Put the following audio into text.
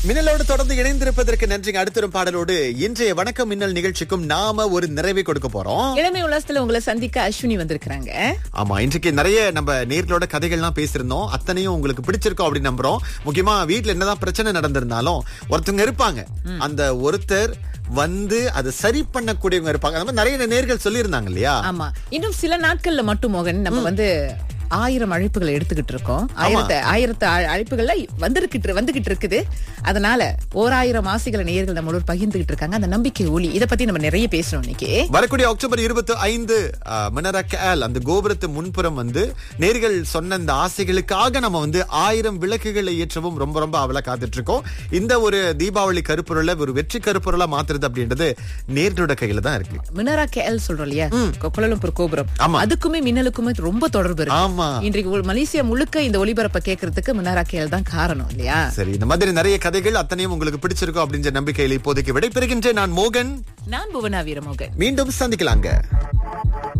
மின்னலோடு தொடர்ந்து இணைந்திருப்பதற்கு நன்றிங்க அடுத்த ஒரு பாடலோடு இன்றைய வணக்கம் மின்னல் நிகழ்ச்சிக்கும் நாம ஒரு நிறைவை கொடுக்க போறோம் இளமை உலகத்துல உங்களை சந்திக்க அஸ்வினி வந்திருக்கிறாங்க ஆமா இன்றைக்கு நிறைய நம்ம நேர்களோட கதைகள்லாம் பேசியிருந்தோம் அத்தனையும் உங்களுக்கு பிடிச்சிருக்கோம் அப்படின்னு நம்புறோம் முக்கியமா வீட்ல என்னதான் பிரச்சனை நடந்திருந்தாலும் ஒருத்தவங்க இருப்பாங்க அந்த ஒருத்தர் வந்து அதை சரி பண்ணக்கூடியவங்க இருப்பாங்க அந்த மாதிரி நிறைய நேர்கள் சொல்லியிருந்தாங்க இல்லையா ஆமா இன்னும் சில நாட்கள்ல மட்டும் மோகன் நம்ம வந்து ஆயிரம் அழைப்புகளை எடுத்துக்கிட்டு இருக்கோம் ஆயிரத்து ஆயிரத்து அழ- அழைப்புகள்ல வந்திருக்கிட்டு வந்துகிட்டு இருக்குது அதனால ஓராயிரம் ஆசைகளை நேயர்கள் நம்மளோட பகிர்ந்துகிட்டு இருக்காங்க அந்த நம்பிக்கை ஒளி இத பத்தி நம்ம நிறைய பேசணும் இன்னைக்கு வரக்கூடிய அக்டோபர் இருபத்தி ஐந்து மினரக்கல் அந்த கோபுரத்து முன்புறம் வந்து நேர்கள் சொன்ன இந்த ஆசைகளுக்காக நம்ம வந்து ஆயிரம் விளக்குகளை ஏற்றவும் ரொம்ப ரொம்ப அவளை காத்துட்டு இருக்கோம் இந்த ஒரு தீபாவளி கருப்பொருளை ஒரு வெற்றி கருப்பொருளா மாத்துறது அப்படின்றது நேர்களோட கையில தான் இருக்கு மினரா கேஎல் சொல்றோம் இல்லையா குலலம்பூர் கோபுரம் ஆமா. அதுக்குமே மின்னலுக்குமே ரொம்ப தொடர்பு இருக்கு ஆமா இன்றைக்கு ஒரு மலேசியா முழுக்க இந்த ஒளிபரப்பை கேட்கறதுக்கு மினரா கேஎல் தான் காரணம் இல்லையா சரி இந்த மாதிரி நிறைய கதைகள் அத்தனையும் உங்களுக்கு பிடிச்சிருக்கும் அப்படின்ற நம்பிக்கையில் இப்போதைக்கு விடைபெறுகின்றேன் நான் மோகன் நான் புவனா வீரமோகன் மீண்டும் சந்திக்கலாங்க